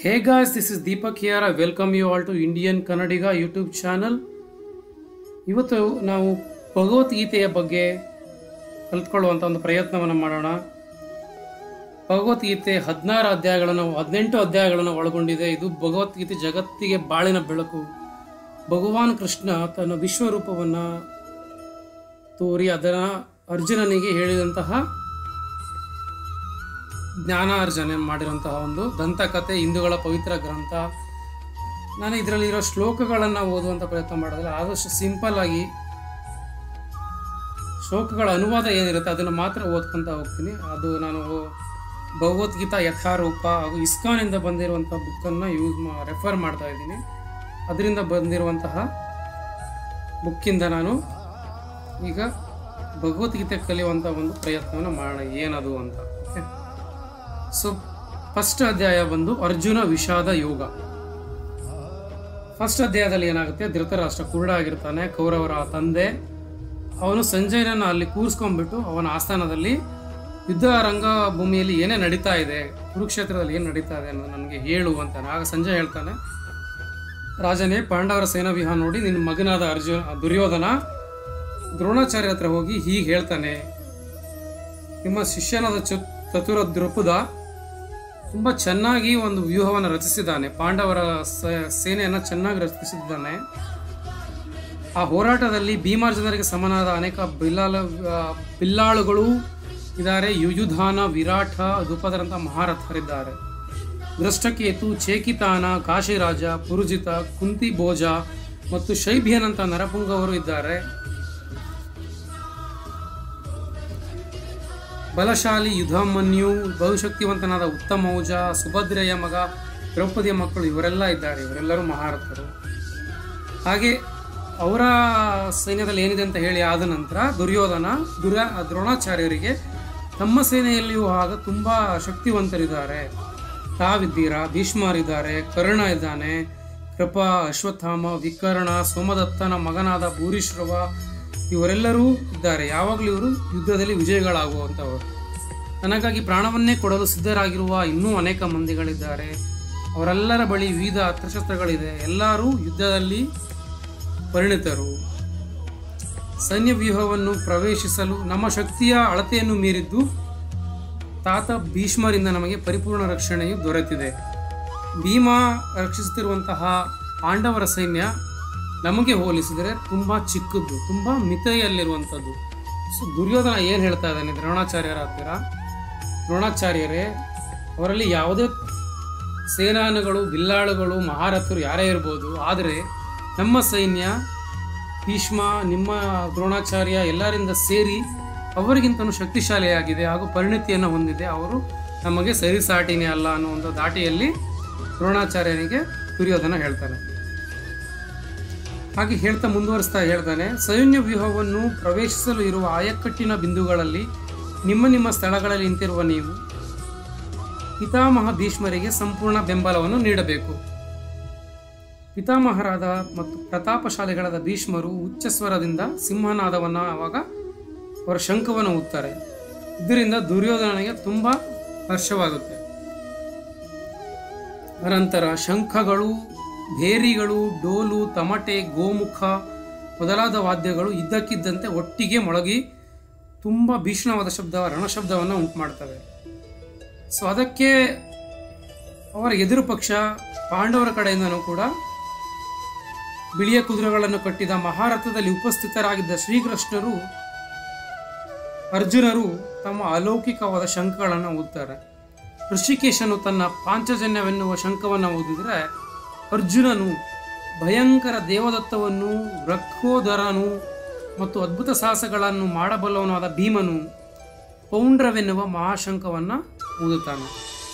Hey guys, this is Deepak here. I welcome you all to Indian Kannadiga YouTube channel ಇವತ್ತು ನಾವು ಭಗವದ್ಗೀತೆಯ ಬಗ್ಗೆ ಕಲ್ತ್ಕೊಳ್ಳುವಂಥ ಒಂದು ಪ್ರಯತ್ನವನ್ನು ಮಾಡೋಣ ಭಗವದ್ಗೀತೆ ಹದಿನಾರು ಅಧ್ಯಾಯಗಳನ್ನು ಹದಿನೆಂಟು ಅಧ್ಯಾಯಗಳನ್ನು ಒಳಗೊಂಡಿದೆ ಇದು ಭಗವದ್ಗೀತೆ ಜಗತ್ತಿಗೆ ಬಾಳಿನ ಬೆಳಕು ಭಗವಾನ್ ಕೃಷ್ಣ ತನ್ನ ವಿಶ್ವರೂಪವನ್ನು ತೋರಿ ಅದನ್ನು ಅರ್ಜುನನಿಗೆ ಹೇಳಿದಂತಹ ಜ್ಞಾನಾರ್ಜನೆ ಮಾಡಿರುವಂತಹ ಒಂದು ದಂತಕಥೆ ಹಿಂದೂಗಳ ಪವಿತ್ರ ಗ್ರಂಥ ನಾನು ಇದರಲ್ಲಿರೋ ಶ್ಲೋಕಗಳನ್ನು ಓದುವಂಥ ಪ್ರಯತ್ನ ಮಾಡೋದಿಲ್ಲ ಆದಷ್ಟು ಸಿಂಪಲ್ ಆಗಿ ಶ್ಲೋಕಗಳ ಅನುವಾದ ಏನಿರುತ್ತೆ ಅದನ್ನು ಮಾತ್ರ ಓದ್ಕೊಂತ ಹೋಗ್ತೀನಿ ಅದು ನಾನು ಭಗವದ್ಗೀತಾ ಯಥಾರೂಪ ಹಾಗೂ ಇಸ್ಕಾನಿಂದ ಬಂದಿರುವಂಥ ಬುಕ್ಕನ್ನು ಯೂಸ್ ಮಾ ರೆಫರ್ ಮಾಡ್ತಾ ಇದ್ದೀನಿ ಅದರಿಂದ ಬಂದಿರುವಂತಹ ಬುಕ್ಕಿಂದ ನಾನು ಈಗ ಭಗವದ್ಗೀತೆ ಕಲಿಯುವಂಥ ಒಂದು ಪ್ರಯತ್ನವನ್ನು ಮಾಡೋಣ ಏನದು ಅಂತ ಓಕೆ ಸೊ ಫಸ್ಟ್ ಅಧ್ಯಾಯ ಬಂದು ಅರ್ಜುನ ವಿಷಾದ ಯೋಗ ಫಸ್ಟ್ ಅಧ್ಯಾಯದಲ್ಲಿ ಏನಾಗುತ್ತೆ ಧೃತರಾಷ್ಟ್ರ ಕುರುಡ ಆಗಿರ್ತಾನೆ ಕೌರವರ ತಂದೆ ಅವನು ಸಂಜಯನನ್ನು ಅಲ್ಲಿ ಕೂರಿಸ್ಕೊಂಡ್ಬಿಟ್ಟು ಅವನ ಆಸ್ಥಾನದಲ್ಲಿ ಯುದ್ಧ ರಂಗಭೂಮಿಯಲ್ಲಿ ಏನೇ ನಡೀತಾ ಇದೆ ಕುರುಕ್ಷೇತ್ರದಲ್ಲಿ ಏನು ನಡೀತಾ ಇದೆ ಅನ್ನೋದು ನನಗೆ ಹೇಳು ಅಂತಾನೆ ಆಗ ಸಂಜಯ್ ಹೇಳ್ತಾನೆ ರಾಜನೇ ಪಾಂಡವರ ಸೇನಾ ವ್ಯೂಹ ನೋಡಿ ನಿನ್ನ ಮಗನಾದ ಅರ್ಜುನ ದುರ್ಯೋಧನ ದ್ರೋಣಾಚಾರ್ಯ ಹತ್ರ ಹೋಗಿ ಹೀಗೆ ಹೇಳ್ತಾನೆ ನಿಮ್ಮ ಶಿಷ್ಯನಾದ ಚ ಚತುರ ದೃಪದ ತುಂಬ ಚೆನ್ನಾಗಿ ಒಂದು ವ್ಯೂಹವನ್ನು ರಚಿಸಿದ್ದಾನೆ ಪಾಂಡವರ ಸ- ಸೇನೆಯನ್ನು ಚೆನ್ನಾಗಿ ರಚಿಸಿದ್ದಾನೆ ಆ ಹೋರಾಟದಲ್ಲಿ ಭೀಮಾರ್ಜುನರಿಗೆ ಸಮನಾದ ಅನೇಕ ಬಿಲ್ಲಾಲ ಆ, ಬಿಲ್ಲಾಳುಗಳು ಇದ್ದಾರೆ ಯುಯುಧಾನ ವಿರಾಟ ದ್ರುಪದರಂಥ ಮಹಾರಥರಿದ್ದಾರೆ ದೃಷ್ಟಕೇತು ಚೇಕಿತಾನ ಕಾಶಿರಾಜ ಪುರುಜಿತ ಕುಂತಿ ಭೋಜ ಮತ್ತು ಶೈಭ್ಯನಂತ ನರಪುಂಗವರು ಇದ್ದಾರೆ ಬಲಶಾಲಿ ಯುಧಾಮನ್ಯು ಬಹುಶಕ್ತಿವಂತನಾದ ಉತ್ತಮೌಜ ಸುಭದ್ರೆಯ ಮಗ ದ್ರೌಪದಿಯ ಮಕ್ಕಳು ಇವರೆಲ್ಲ ಇದ್ದಾರೆ ಇವರೆಲ್ಲರೂ ಮಹಾರಥರು ಹಾಗೆ ಅವರ ಸೈನ್ಯದಲ್ಲಿ ಏನಿದೆ ಅಂತ ಹೇಳಿ ಆದ ನಂತರ ದುರ್ಯೋಧನ ದುರ ದ್ರೋಣಾಚಾರ್ಯರಿಗೆ ತಮ್ಮ ಸೇನೆಯಲ್ಲಿಯೂ ಆಗ ತುಂಬ ಶಕ್ತಿವಂತರಿದ್ದಾರೆ ತಾವಿದ್ದೀರಾ ಭೀಷ್ಮರಿದ್ದಾರೆ ಕರ್ಣ ಇದ್ದಾನೆ ಕೃಪ ಅಶ್ವತ್ಥಾಮ ವಿಕರ್ಣ ಸೋಮದತ್ತನ ಮಗನಾದ ಭೂರಿಶ್ರವ ಇವರೆಲ್ಲರೂ ಇದ್ದಾರೆ ಯಾವಾಗಲೂ ಇವರು ಯುದ್ಧದಲ್ಲಿ ವಿಜಯಗಳಾಗುವಂಥವರು ನನಗಾಗಿ ಪ್ರಾಣವನ್ನೇ ಕೊಡಲು ಸಿದ್ಧರಾಗಿರುವ ಇನ್ನೂ ಅನೇಕ ಮಂದಿಗಳಿದ್ದಾರೆ ಅವರೆಲ್ಲರ ಬಳಿ ವಿವಿಧ ಅಸ್ತ್ರಶಸ್ತ್ರಗಳಿದೆ ಎಲ್ಲರೂ ಯುದ್ಧದಲ್ಲಿ ಪರಿಣಿತರು ಸೈನ್ಯ ವ್ಯೂಹವನ್ನು ಪ್ರವೇಶಿಸಲು ನಮ್ಮ ಶಕ್ತಿಯ ಅಳತೆಯನ್ನು ಮೀರಿದ್ದು ತಾತ ಭೀಷ್ಮರಿಂದ ನಮಗೆ ಪರಿಪೂರ್ಣ ರಕ್ಷಣೆಯು ದೊರೆತಿದೆ ಭೀಮ ರಕ್ಷಿಸುತ್ತಿರುವಂತಹ ಪಾಂಡವರ ಸೈನ್ಯ ನಮಗೆ ಹೋಲಿಸಿದರೆ ತುಂಬ ಚಿಕ್ಕದ್ದು ತುಂಬ ಮಿತೆಯಲ್ಲಿರುವಂಥದ್ದು ಸೊ ದುರ್ಯೋಧನ ಏನು ಹೇಳ್ತಾ ಇದ್ದಾನೆ ದ್ರೋಣಾಚಾರ್ಯರ ಹತ್ತಿರ ದ್ರೋಣಾಚಾರ್ಯರೇ ಅವರಲ್ಲಿ ಯಾವುದೇ ಸೇನಾನುಗಳು ಬಿಲ್ಲಾಳುಗಳು ಮಹಾರಥರು ಯಾರೇ ಇರ್ಬೋದು ಆದರೆ ನಮ್ಮ ಸೈನ್ಯ ಭೀಷ್ಮ ನಿಮ್ಮ ದ್ರೋಣಾಚಾರ್ಯ ಎಲ್ಲರಿಂದ ಸೇರಿ ಅವರಿಗಿಂತನೂ ಶಕ್ತಿಶಾಲಿಯಾಗಿದೆ ಹಾಗೂ ಪರಿಣಿತಿಯನ್ನು ಹೊಂದಿದೆ ಅವರು ನಮಗೆ ಸರಿಸಾಟಿನೇ ಅಲ್ಲ ಅನ್ನೋ ಒಂದು ದಾಟಿಯಲ್ಲಿ ದ್ರೋಣಾಚಾರ್ಯನಿಗೆ ದುರ್ಯೋಧನ ಹೇಳ್ತಾನೆ ಹಾಗೆ ಹೇಳ್ತಾ ಮುಂದುವರಿಸ್ತಾ ಹೇಳ್ತಾನೆ ಸೈನ್ಯ ವ್ಯೂಹವನ್ನು ಪ್ರವೇಶಿಸಲು ಇರುವ ಆಯಕಟ್ಟಿನ ಬಿಂದುಗಳಲ್ಲಿ ನಿಮ್ಮ ನಿಮ್ಮ ಸ್ಥಳಗಳಲ್ಲಿ ನಿಂತಿರುವ ನೀವು ಪಿತಾಮಹ ಭೀಷ್ಮರಿಗೆ ಸಂಪೂರ್ಣ ಬೆಂಬಲವನ್ನು ನೀಡಬೇಕು ಪಿತಾಮಹರಾದ ಮತ್ತು ಪ್ರತಾಪಶಾಲಿಗಳಾದ ಭೀಷ್ಮರು ಉಚ್ಚ ಸ್ವರದಿಂದ ಸಿಂಹನಾದವನ್ನ ಆವಾಗ ಅವರ ಶಂಖವನ್ನು ಊದ್ತಾರೆ ಇದರಿಂದ ದುರ್ಯೋಧನನಿಗೆ ತುಂಬ ಹರ್ಷವಾಗುತ್ತೆ ಅನಂತರ ಶಂಖಗಳು ಭೇರಿಗಳು ಡೋಲು ತಮಟೆ ಗೋಮುಖ ಮೊದಲಾದ ವಾದ್ಯಗಳು ಇದ್ದಕ್ಕಿದ್ದಂತೆ ಒಟ್ಟಿಗೆ ಮೊಳಗಿ ತುಂಬ ಭೀಷಣವಾದ ಶಬ್ದ ರಣಶಬ್ದವನ್ನು ಉಂಟು ಮಾಡ್ತವೆ ಸೊ ಅದಕ್ಕೆ ಅವರ ಎದುರು ಪಕ್ಷ ಪಾಂಡವರ ಕಡೆಯಿಂದನೂ ಕೂಡ ಬಿಳಿಯ ಕುದುರೆಗಳನ್ನು ಕಟ್ಟಿದ ಮಹಾರಥದಲ್ಲಿ ಉಪಸ್ಥಿತರಾಗಿದ್ದ ಶ್ರೀಕೃಷ್ಣರು ಅರ್ಜುನರು ತಮ್ಮ ಅಲೌಕಿಕವಾದ ಶಂಖಗಳನ್ನು ಊದ್ತಾರೆ ಋಷಿಕೇಶನು ತನ್ನ ಪಾಂಚಜನ್ಯವೆನ್ನುವ ಶಂಖವನ್ನು ಊದಿದರೆ ಅರ್ಜುನನು ಭಯಂಕರ ದೇವದತ್ತವನ್ನು ವೃಕ್ಷೋದರನು ಮತ್ತು ಅದ್ಭುತ ಸಾಹಸಗಳನ್ನು ಮಾಡಬಲ್ಲವನಾದ ಭೀಮನು ಪೌಂಡ್ರವೆನ್ನುವ ಮಹಾಶಂಖವನ್ನು ಊದುತ್ತಾನೆ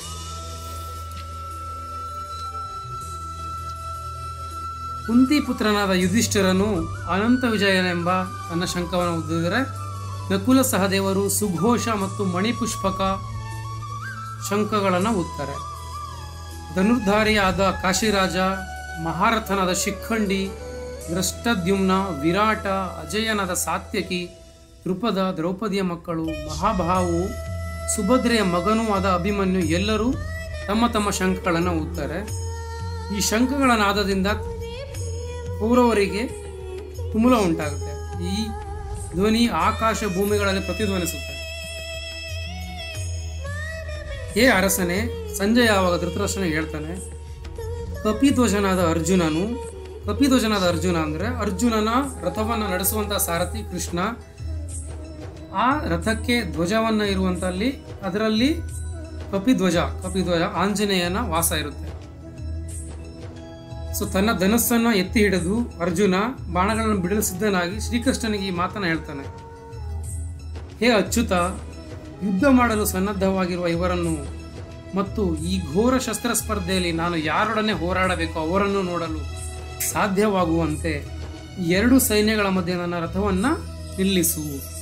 ಕುಂತಿ ಪುತ್ರನಾದ ಯುಧಿಷ್ಠಿರನು ಅನಂತ ವಿಜಯನೆಂಬ ತನ್ನ ಶಂಖವನ್ನು ಊದಿದರೆ ನಕುಲ ಸಹದೇವರು ಸುಘೋಷ ಮತ್ತು ಮಣಿಪುಷ್ಪಕ ಶಂಖಗಳನ್ನು ಊದ್ತಾರೆ ಧನುರ್ಧಾರಿಯಾದ ಕಾಶಿರಾಜ ಮಹಾರಥನಾದ ಶಿಖಂಡಿ ದೃಷ್ಟದ್ಯುಮ್ನ ವಿರಾಟ ಅಜಯನಾದ ಸಾತ್ಯಕಿ ದೃಪದ ದ್ರೌಪದಿಯ ಮಕ್ಕಳು ಮಹಾಭಾವು ಸುಭದ್ರೆಯ ಮಗನೂ ಆದ ಅಭಿಮನ್ಯು ಎಲ್ಲರೂ ತಮ್ಮ ತಮ್ಮ ಶಂಖಗಳನ್ನು ಊದ್ತಾರೆ ಈ ಶಂಖಗಳ ನಾದದಿಂದ ಕೌರವರಿಗೆ ತುಮುಲ ಉಂಟಾಗುತ್ತೆ ಈ ಧ್ವನಿ ಆಕಾಶ ಭೂಮಿಗಳಲ್ಲಿ ಪ್ರತಿಧ್ವನಿಸುತ್ತೆ ಹೇ ಅರಸನೇ ಸಂಜಯ ಆವಾಗ ಧೃತರಾಷ್ಟ್ರನಿಗೆ ಹೇಳ್ತಾನೆ ಕಪಿಧ್ವಜನಾದ ಅರ್ಜುನನು ಕಪಿಧ್ವಜನಾದ ಅರ್ಜುನ ಅಂದ್ರೆ ಅರ್ಜುನನ ರಥವನ್ನ ನಡೆಸುವಂತ ಸಾರಥಿ ಕೃಷ್ಣ ಆ ರಥಕ್ಕೆ ಧ್ವಜವನ್ನ ಇರುವಂತಲ್ಲಿ ಅದರಲ್ಲಿ ಕಪಿಧ್ವಜ ಕಪಿಧ್ವಜ ಆಂಜನೇಯನ ವಾಸ ಇರುತ್ತೆ ಸೊ ತನ್ನ ಧನಸ್ಸನ್ನ ಎತ್ತಿ ಹಿಡಿದು ಅರ್ಜುನ ಬಾಣಗಳನ್ನು ಬಿಡಲು ಸಿದ್ಧನಾಗಿ ಶ್ರೀಕೃಷ್ಣನಿಗೆ ಈ ಮಾತನ್ನ ಹೇಳ್ತಾನೆ ಹೇ ಅಚ್ಯುತ ಯುದ್ಧ ಮಾಡಲು ಸನ್ನದ್ಧವಾಗಿರುವ ಇವರನ್ನು ಮತ್ತು ಈ ಘೋರ ಶಸ್ತ್ರ ಸ್ಪರ್ಧೆಯಲ್ಲಿ ನಾನು ಯಾರೊಡನೆ ಹೋರಾಡಬೇಕು ಅವರನ್ನು ನೋಡಲು ಸಾಧ್ಯವಾಗುವಂತೆ ಈ ಎರಡು ಸೈನ್ಯಗಳ ಮಧ್ಯೆ ನನ್ನ ರಥವನ್ನ ನಿಲ್ಲಿಸು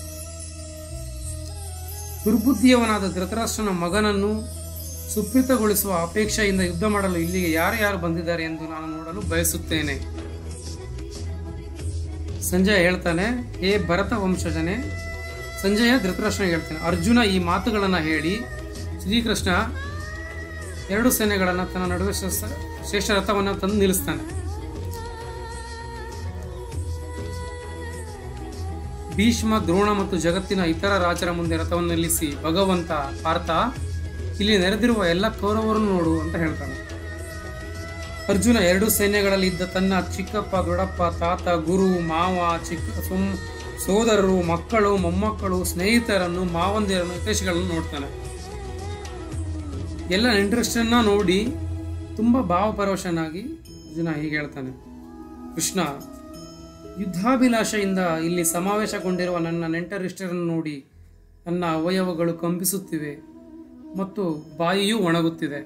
ದುರ್ಬುದ್ಧಿಯವನಾದ ಧೃತರಾಷ್ಟ್ರನ ಮಗನನ್ನು ಸುಪ್ರೀತಗೊಳಿಸುವ ಅಪೇಕ್ಷೆಯಿಂದ ಯುದ್ಧ ಮಾಡಲು ಇಲ್ಲಿಗೆ ಯಾರು ಯಾರು ಬಂದಿದ್ದಾರೆ ಎಂದು ನಾನು ನೋಡಲು ಬಯಸುತ್ತೇನೆ ಸಂಜಯ ಹೇಳ್ತಾನೆ ಹೇ ಭರತ ವಂಶಜನೇ ಸಂಜಯ ಧೃತರಾಷ್ಟ್ರನಿಗೆ ಹೇಳ್ತಾನೆ ಅರ್ಜುನ ಈ ಮಾತುಗಳನ್ನು ಹೇಳಿ ಶ್ರೀಕೃಷ್ಣ ಎರಡು ಸೇನೆಗಳನ್ನು ತನ್ನ ನಡುವೆ ಶಸ್ತ್ರ- ಶ್ರೇಷ್ಠ ರಥವನ್ನು ತಂದು ನಿಲ್ಲಿಸ್ತಾನೆ ಭೀಷ್ಮ ದ್ರೋಣ ಮತ್ತು ಜಗತ್ತಿನ ಇತರ ರಾಜರ ಮುಂದೆ ರಥವನ್ನು ನಿಲ್ಲಿಸಿ ಭಗವಂತ ಪಾರ್ಥ ಇಲ್ಲಿ ನೆರೆದಿರುವ ಎಲ್ಲ ಕೌರವರನ್ನು ನೋಡು ಅಂತ ಹೇಳ್ತಾನೆ ಅರ್ಜುನ ಎರಡು ಸೈನ್ಯಗಳಲ್ಲಿ ಇದ್ದ ತನ್ನ ಚಿಕ್ಕಪ್ಪ ದೊಡ್ಡಪ್ಪ ತಾತ ಗುರು ಮಾವ ಚಿಕ್ಕ ಸೊಮ್ ಸೋದರರು ಮಕ್ಕಳು ಮೊಮ್ಮಕ್ಕಳು ಸ್ನೇಹಿತರನ್ನು ಮಾವಂದಿರನ್ನು ಹಿತೈಷಿಗಳನ್ನು ನೋಡ್ತಾನೆ ಎಲ್ಲ ನೆಂಟರಷ್ಟನ್ನ ನೋಡಿ ತುಂಬ ಭಾವಪರವಶನಾಗಿ ಅರ್ಜುನ ಹೀಗೆ ಹೇಳ್ತಾನೆ ಕೃಷ್ಣ ಯುದ್ಧಾಭಿಲಾಷೆಯಿಂದ ಇಲ್ಲಿ ಸಮಾವೇಶಗೊಂಡಿರುವ ನನ್ನ ನೆಂಟರಿಷ್ಟರನ್ನು ನೋಡಿ ನನ್ನ ಅವಯವಗಳು ಕಂಪಿಸುತ್ತಿವೆ ಮತ್ತು ಬಾಯಿಯೂ ಒಣಗುತ್ತಿದೆ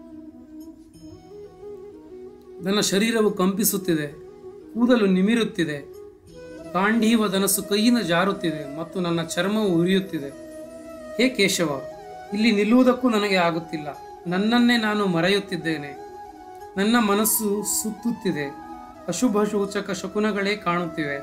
ನನ್ನ ಶರೀರವು ಕಂಪಿಸುತ್ತಿದೆ ಕೂದಲು ನಿಮಿರುತ್ತಿದೆ ಕಾಂಡೀವ ಧನಸ್ಸು ಕೈಯಿಂದ ಜಾರುತ್ತಿದೆ ಮತ್ತು ನನ್ನ ಚರ್ಮವು ಉರಿಯುತ್ತಿದೆ ಹೇ ಕೇಶವ ಇಲ್ಲಿ ನಿಲ್ಲುವುದಕ್ಕೂ ನನಗೆ ಆಗುತ್ತಿಲ್ಲ ನನ್ನನ್ನೇ ನಾನು ಮರೆಯುತ್ತಿದ್ದೇನೆ ನನ್ನ ಮನಸ್ಸು ಸುತ್ತುತ್ತಿದೆ ಅಶುಭ ಸೂಚಕ ಶಕುನಗಳೇ ಕಾಣುತ್ತಿವೆ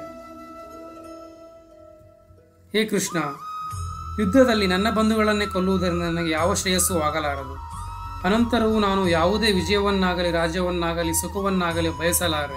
ಹೇ ಕೃಷ್ಣ ಯುದ್ಧದಲ್ಲಿ ನನ್ನ ಬಂಧುಗಳನ್ನೇ ಕೊಲ್ಲುವುದರಿಂದ ನನಗೆ ಯಾವ ಶ್ರೇಯಸ್ಸೂ ಆಗಲಾರದು ಅನಂತರವೂ ನಾನು ಯಾವುದೇ ವಿಜಯವನ್ನಾಗಲಿ ರಾಜ್ಯವನ್ನಾಗಲಿ ಸುಖವನ್ನಾಗಲಿ ಬಯಸಲಾರೆ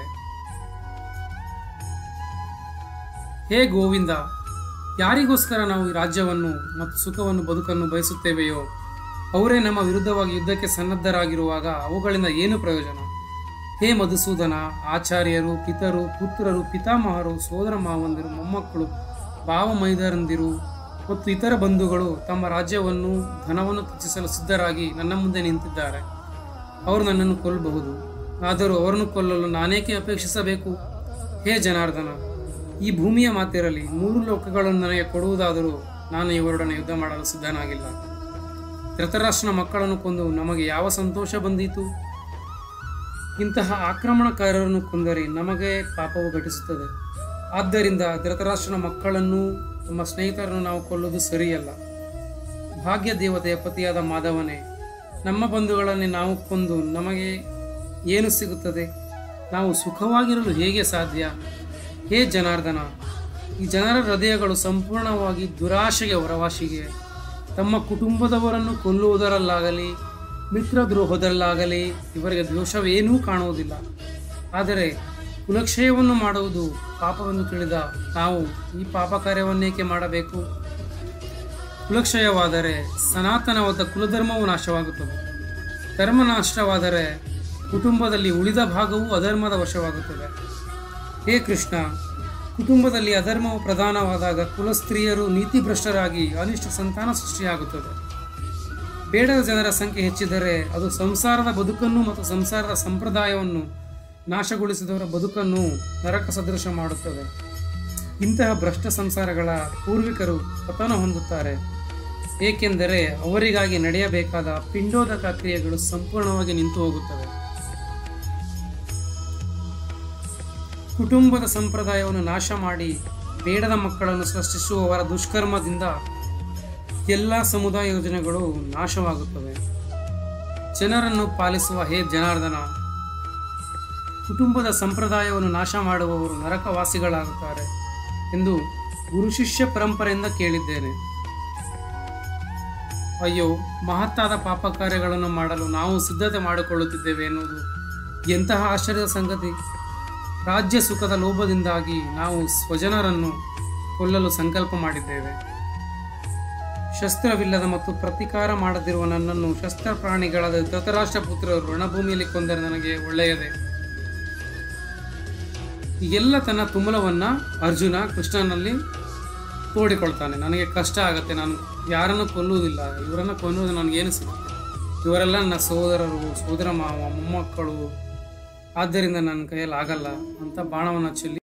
ಹೇ ಗೋವಿಂದ ಯಾರಿಗೋಸ್ಕರ ನಾವು ಈ ರಾಜ್ಯವನ್ನು ಮತ್ತು ಸುಖವನ್ನು ಬದುಕನ್ನು ಬಯಸುತ್ತೇವೆಯೋ ಅವರೇ ನಮ್ಮ ವಿರುದ್ಧವಾಗಿ ಯುದ್ಧಕ್ಕೆ ಸನ್ನದ್ಧರಾಗಿರುವಾಗ ಅವುಗಳಿಂದ ಏನು ಪ್ರಯೋಜನ ಹೇ ಮಧುಸೂದನ ಆಚಾರ್ಯರು ಪಿತರು ಪುತ್ರರು ಪಿತಾಮಹರು ಸೋದರ ಮಾವಂದಿರು ಮೊಮ್ಮಕ್ಕಳು ಭಾವ ಮೈದರಂದಿರು ಮತ್ತು ಇತರ ಬಂಧುಗಳು ತಮ್ಮ ರಾಜ್ಯವನ್ನು ಧನವನ್ನು ತ್ಯಜಿಸಲು ಸಿದ್ಧರಾಗಿ ನನ್ನ ಮುಂದೆ ನಿಂತಿದ್ದಾರೆ ಅವರು ನನ್ನನ್ನು ಕೊಲ್ಲಬಹುದು ಆದರೂ ಅವರನ್ನು ಕೊಲ್ಲಲು ನಾನೇಕೆ ಅಪೇಕ್ಷಿಸಬೇಕು ಹೇ ಜನಾರ್ದನ ಈ ಭೂಮಿಯ ಮಾತಿರಲಿ ಮೂರು ಲೋಕಗಳನ್ನು ನನಗೆ ಕೊಡುವುದಾದರೂ ನಾನು ಇವರೊಡನೆ ಯುದ್ಧ ಮಾಡಲು ಸಿದ್ಧನಾಗಿಲ್ಲ ಧೃತರಾಷ್ಟ್ರನ ಮಕ್ಕಳನ್ನು ಕೊಂದು ನಮಗೆ ಯಾವ ಸಂತೋಷ ಬಂದೀತು ಇಂತಹ ಆಕ್ರಮಣಕಾರರನ್ನು ಕೊಂದರೆ ನಮಗೆ ಪಾಪವು ಘಟಿಸುತ್ತದೆ ಆದ್ದರಿಂದ ಧೃತರಾಷ್ಟ್ರನ ಮಕ್ಕಳನ್ನು ನಮ್ಮ ಸ್ನೇಹಿತರನ್ನು ನಾವು ಕೊಲ್ಲುವುದು ಸರಿಯಲ್ಲ ಭಾಗ್ಯ ದೇವತೆಯ ಪತಿಯಾದ ಮಾಧವನೇ ನಮ್ಮ ಬಂಧುಗಳನ್ನೇ ನಾವು ಕೊಂದು ನಮಗೆ ಏನು ಸಿಗುತ್ತದೆ ನಾವು ಸುಖವಾಗಿರಲು ಹೇಗೆ ಸಾಧ್ಯ ಹೇ ಜನಾರ್ದನ ಈ ಜನರ ಹೃದಯಗಳು ಸಂಪೂರ್ಣವಾಗಿ ದುರಾಶೆಗೆ ಹೊರವಾಶಿಗೆ ತಮ್ಮ ಕುಟುಂಬದವರನ್ನು ಕೊಲ್ಲುವುದರಲ್ಲಾಗಲಿ ಮಿತ್ರದ್ರೋಹದಲ್ಲಾಗಲಿ ಇವರಿಗೆ ದೋಷವೇನೂ ಕಾಣುವುದಿಲ್ಲ ಆದರೆ ಕುಲಕ್ಷಯವನ್ನು ಮಾಡುವುದು ಪಾಪವೆಂದು ತಿಳಿದ ನಾವು ಈ ಪಾಪ ಕಾರ್ಯವನ್ನೇಕೆ ಮಾಡಬೇಕು ಕುಲಕ್ಷಯವಾದರೆ ಸನಾತನವಾದ ಕುಲಧರ್ಮವು ನಾಶವಾಗುತ್ತದೆ ಧರ್ಮ ನಾಶವಾದರೆ ಕುಟುಂಬದಲ್ಲಿ ಉಳಿದ ಭಾಗವು ಅಧರ್ಮದ ವಶವಾಗುತ್ತದೆ ಹೇ ಕೃಷ್ಣ ಕುಟುಂಬದಲ್ಲಿ ಅಧರ್ಮವು ಪ್ರಧಾನವಾದಾಗ ಕುಲಸ್ತ್ರೀಯರು ನೀತಿಭ್ರಷ್ಟರಾಗಿ ಅನಿಷ್ಟ ಸಂತಾನ ಸೃಷ್ಟಿಯಾಗುತ್ತದೆ ಬೇಡದ ಜನರ ಸಂಖ್ಯೆ ಹೆಚ್ಚಿದರೆ ಅದು ಸಂಸಾರದ ಬದುಕನ್ನು ಮತ್ತು ಸಂಸಾರದ ಸಂಪ್ರದಾಯವನ್ನು ನಾಶಗೊಳಿಸಿದವರ ಬದುಕನ್ನು ನರಕ ಸದೃಶ ಮಾಡುತ್ತದೆ ಇಂತಹ ಭ್ರಷ್ಟ ಸಂಸಾರಗಳ ಪೂರ್ವಿಕರು ಪತನ ಹೊಂದುತ್ತಾರೆ ಏಕೆಂದರೆ ಅವರಿಗಾಗಿ ನಡೆಯಬೇಕಾದ ಪಿಂಡೋದಕ ಕ್ರಿಯೆಗಳು ಸಂಪೂರ್ಣವಾಗಿ ನಿಂತು ಹೋಗುತ್ತವೆ ಕುಟುಂಬದ ಸಂಪ್ರದಾಯವನ್ನು ನಾಶ ಮಾಡಿ ಬೇಡದ ಮಕ್ಕಳನ್ನು ಸೃಷ್ಟಿಸುವವರ ದುಷ್ಕರ್ಮದಿಂದ ಎಲ್ಲ ಸಮುದಾಯ ಯೋಜನೆಗಳು ನಾಶವಾಗುತ್ತವೆ ಜನರನ್ನು ಪಾಲಿಸುವ ಹೇ ಜನಾರ್ದನ ಕುಟುಂಬದ ಸಂಪ್ರದಾಯವನ್ನು ನಾಶ ಮಾಡುವವರು ನರಕವಾಸಿಗಳಾಗುತ್ತಾರೆ ಎಂದು ಗುರು ಶಿಷ್ಯ ಪರಂಪರೆಯಿಂದ ಕೇಳಿದ್ದೇನೆ ಅಯ್ಯೋ ಮಹತ್ತಾದ ಪಾಪ ಕಾರ್ಯಗಳನ್ನು ಮಾಡಲು ನಾವು ಸಿದ್ಧತೆ ಮಾಡಿಕೊಳ್ಳುತ್ತಿದ್ದೇವೆ ಎನ್ನುವುದು ಎಂತಹ ಆಶ್ಚರ್ಯದ ಸಂಗತಿ ರಾಜ್ಯ ಸುಖದ ಲೋಭದಿಂದಾಗಿ ನಾವು ಸ್ವಜನರನ್ನು ಕೊಲ್ಲಲು ಸಂಕಲ್ಪ ಮಾಡಿದ್ದೇವೆ ಶಸ್ತ್ರವಿಲ್ಲದ ಮತ್ತು ಪ್ರತಿಕಾರ ಮಾಡದಿರುವ ನನ್ನನ್ನು ಶಸ್ತ್ರ ಪ್ರಾಣಿಗಳಾದ ಧೃತರಾಷ್ಟ್ರ ಪುತ್ರರು ರಣಭೂಮಿಯಲ್ಲಿ ಕೊಂದರೆ ನನಗೆ ಒಳ್ಳೆಯದೇ ಈಗೆಲ್ಲ ತನ್ನ ತುಮಲವನ್ನ ಅರ್ಜುನ ಕೃಷ್ಣನಲ್ಲಿ ತೋಡಿಕೊಳ್ತಾನೆ ನನಗೆ ಕಷ್ಟ ಆಗುತ್ತೆ ನಾನು ಯಾರನ್ನು ಕೊಲ್ಲುವುದಿಲ್ಲ ಇವರನ್ನು ಕೊಲ್ಲುವುದು ನನಗೇನು ಸಿಗುತ್ತೆ ಇವರೆಲ್ಲ ನನ್ನ ಸೋದರರು ಸೋದರ ಮಾವ ಮೊಮ್ಮಕ್ಕಳು ಆದ್ದರಿಂದ ನನ್ನ ಕೈಯಲ್ಲಿ ಆಗಲ್ಲ ಅಂತ ಬಾಣವನ್ನು ಚೆಲ್ಲಿ